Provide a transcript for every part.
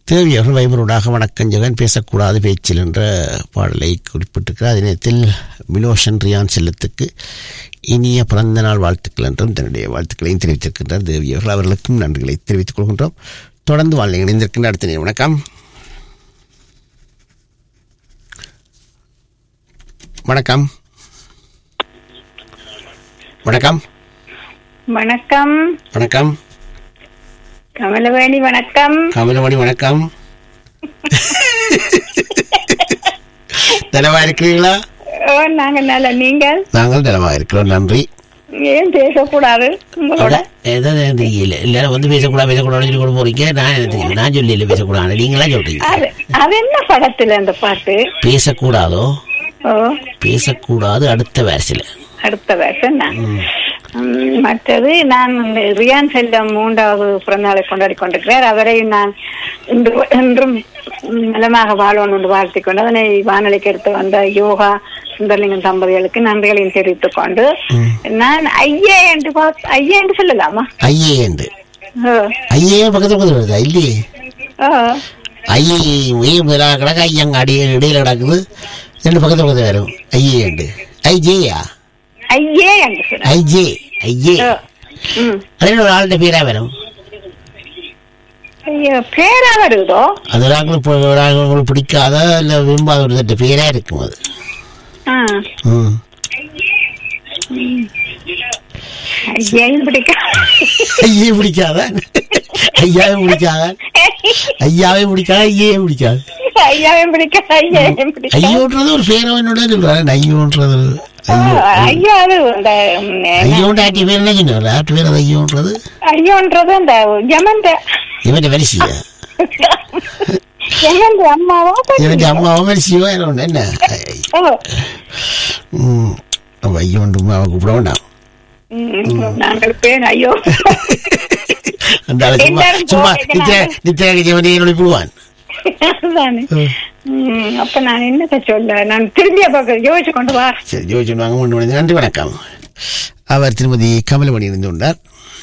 தேவி அவர்கள் வைபரோடாக வணக்கம் ஜெகன் பேசக்கூடாது பேச்சில் என்ற பாடலை குறிப்பிட்டிருக்கிறார் அதே நேரத்தில் மிலோஷன் ரியான் செல்லத்துக்கு இனிய பிறந்த நாள் வாழ்த்துக்கள் என்றும் தன்னுடைய வாழ்த்துக்களையும் தெரிவித்திருக்கின்றார் தேவி அவர்கள் அவர்களுக்கும் நன்றிகளை தெரிவித்துக் கொள்கின்றோம் தொடர்ந்து வாழ்க்கை இணைந்திருக்கின்ற அடுத்த நேரம் வணக்கம் வணக்கம் வணக்கம் வணக்கம் வணக்கம் கமலவேணி வணக்கம் கமலமணி வணக்கம் நலமா இருக்கிறீங்களா ஓ நாங்க நல்ல நீங்கள் நாங்கள் நலமா இருக்கிறோம் நன்றி ஏன் பேசக்கூடாது உங்களோட ஏதாவது இல்லை எல்லாரும் வந்து பேசக்கூடாது பேசக்கூடாதுன்னு சொல்லி கொண்டு போறீங்க நான் என்ன தெரியும்? நான் சொல்லி இல்லை பேசக்கூடாது நீங்களா சொல்றீங்க அது அது என்ன படத்துல அந்த பாட்டு பேசக்கூடாதோ ஓ பேசக்கூடாது அடுத்த வரிசையில் அடுத்த வருஷம் நான் ம், மற்றது நான் இந்த ரியான் செல்லம் மூன்றாவது பிறந்தநாளை கொண்டாடி கொண்டிருக்கிறார் அவரை நான் இன்று என்றும் நலமாக வாழணும் என்று வாழ்த்திக் கொண்டு அதனை வானொலிக்கு எடுத்து வந்த யோகா சுந்தரலிங்கம் தம்பதிகளுக்கு நன்றிகளையும் தெரிவித்துக் கொண்டு நான் ஐயே என்று பார்த்து ஐயே என்று சொல்லலாமா ஐயே என்று ஓ, ஐயே பக்கத்துல பக்கத்துல வருதா இல்லையே ஓ, ஐயே உயிர் முதலாக கிடக்க ஐயங்க அடியே இடையில கிடக்குது ரெண்டு பக்கத்துல பக்கத்துல வரும் ஐயே என்று ஐஜேயா ஐயே என்று சொல்ல ஐஜே ஐயே ஓ, ம். அதே ஒரு ஆளுடைய பேரா வரும் ஐயோ, பேரா வருதோ அது ஒரு ஆளுக்கு இப்போ ஒரு ஆளுக்கு பிடிக்காத இல்லை விரும்பாத ஒரு தட்டு பேரா இருக்கும் அது ஆ, ம் ஐயையும் பிடிக்கும் ஐயே பிடிக்காத ஐயாவே பிடிக்காத ஐயாவே பிடிக்காத ஐயே பிடிக்காது ஐயாவையும் பிடிக்கும் ஐயாவையும் பிடிக்கும் ஐயோன்றது ஒரு பேரவனோட சொல்லுவாங்க ஐயோன்றது ஒரு ஐயோ ஐயா அது இந்த ம், ஐயோன்ற ஆட்டி பேர் என்ன சொன்னார் ஆட்டு பேர் அது ஐயோன்றது ஐயோன்றது அந்த யமந்த இவன் வரிசையா யமந்த அம்மாவா இவன் அம்மாவும் வரிசையோ ஒன்று என்ன ஓ, ம் அவன் ஐயோன்று அவன் கூப்பிட வேண்டாம் ம், நாங்கள் பேர் ஐயோ அந்த ஆளு சும்மா எல்லாரும் சும்மா போட்டு நித்யா நித்யா கஜவனி என்னோட போடுவான் அதுதானே ம், அப்ப நான் என்னத்த சொல்ல நான் திரும்பிய பக்கம் யோசிச்சு கொண்டு வா சரி ஜோதிச்சு வாங்க ஒன்று மணி நன்றி வணக்கம் அவர் திருமதி கமலமணி இருந்து கொண்டார்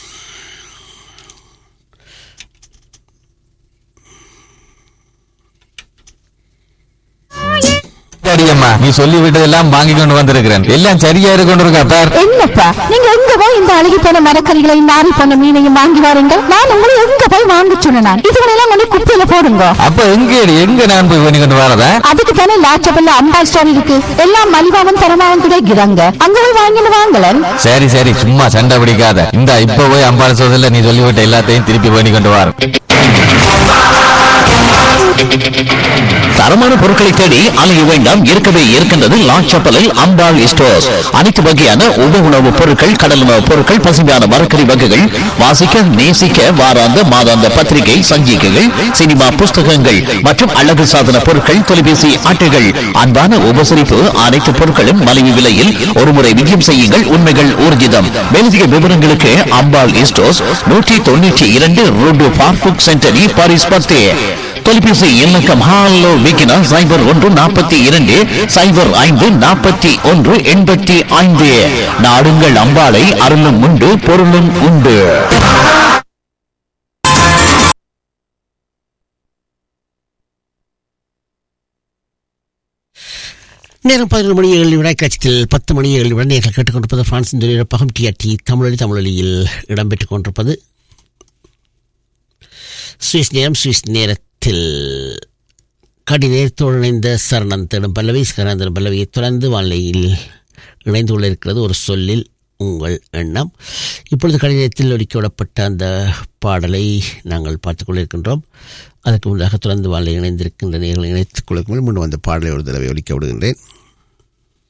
அடியம்மா நீ சொல்லி விட்டதெல்லாம் வாங்கி கொண்டு வந்திருக்கிறேன் எல்லாம் சரியா இருக்கு கொண்டிருக்கா பார் என்னப்பா நீங்க எங்க போய் இந்த அழுகி போன மரக்கறிகளையும் நாரி போன மீனையும் வாங்கி வாருங்க நான் உங்களை எங்க போய் வாங்க சொன்னேன் இதுகளெல்லாம் கொண்டு குப்பையில போடுங்க அப்ப எங்க எங்க நான் போய் பண்ணி கொண்டு வரதா அதுக்கு தானே லாச்சபல்ல அம்பா ஸ்டோர் இருக்கு எல்லாம் மலிவாவும் தரமாவும் கிடைக்கிறாங்க அங்க போய் வாங்கிட்டு வாங்கலன் சரி சரி சும்மா சண்டை பிடிக்காத இந்த இப்ப போய் அம்பாள் சோதல நீ சொல்லிவிட்ட எல்லாத்தையும் திருப்பி பண்ணி கொண்டு வர தரமான பொருட்களை தேடி அலைய வேண்டாம் இருக்கவே இருக்கின்றது லாச்சப்பலில் அம்பாள் ஸ்டோர்ஸ் அனைத்து வகையான உப உணவுப் பொருட்கள் கடல் உணவுப் பொருட்கள் பசுமையான மரக்கறி வகைகள் வாசிக்க நேசிக்க வாராந்த மாதாந்த பத்திரிகை சஞ்சிகைகள் சினிமா புஸ்தகங்கள் மற்றும் அழகு சாதன பொருட்கள் தொலைபேசி அட்டைகள் அன்பான உபசரிப்பு அனைத்து பொருட்களும் மலிவு விலையில் ஒருமுறை விஜயம் செய்யுங்கள் உண்மைகள் ஊர்ஜிதம் மேலதிக விவரங்களுக்கு அம்பாள் ஸ்டோர்ஸ் நூற்றி தொண்ணூற்றி இரண்டு ரோடு பார்புக் சென்டரி பாரிஸ் பத்தே தொலைபேசி இலக்கம் ஹாலோ விக்கினா சைபர் ஒன்று நாற்பத்தி இரண்டு சைபர் ஐந்து நாற்பத்தி ஒன்று எண்பத்தி ஐந்து நாடுங்கள் அம்பாளை அருளும் உண்டு பொருளும் உண்டு நேரம் பதினொரு மணி ஏழு விட கட்சத்தில் பத்து மணி ஏழு விட நேர்கள் கேட்டுக்கொண்டிருப்பது பிரான்சின் தொழிலப்பகம் டிஆர்டி தமிழொலி தமிழொலியில் இடம்பெற்றுக் கொண்டிருப்பது சுவிஸ் நேரம் சுவிஸ் நேரத்தில் கடி நேரத்தோடு இணைந்த சரணன் தேடும் பல்லவி சரணந்தன் பல்லவியை தொடர்ந்து வானிலையில் இணைந்து கொள்ள இருக்கிறது ஒரு சொல்லில் உங்கள் எண்ணம் இப்பொழுது கடிதத்தில் ஒலிக்கப்படப்பட்ட அந்த பாடலை நாங்கள் பார்த்துக் கொண்டிருக்கின்றோம் அதற்கு முன்னதாக தொடர்ந்து வானிலை இணைந்திருக்கின்ற நேர்களை இணைத்துக் கொள்ளும் முன் வந்த பாடலை ஒரு தடவை ஒலிக்க விடுகின்றேன்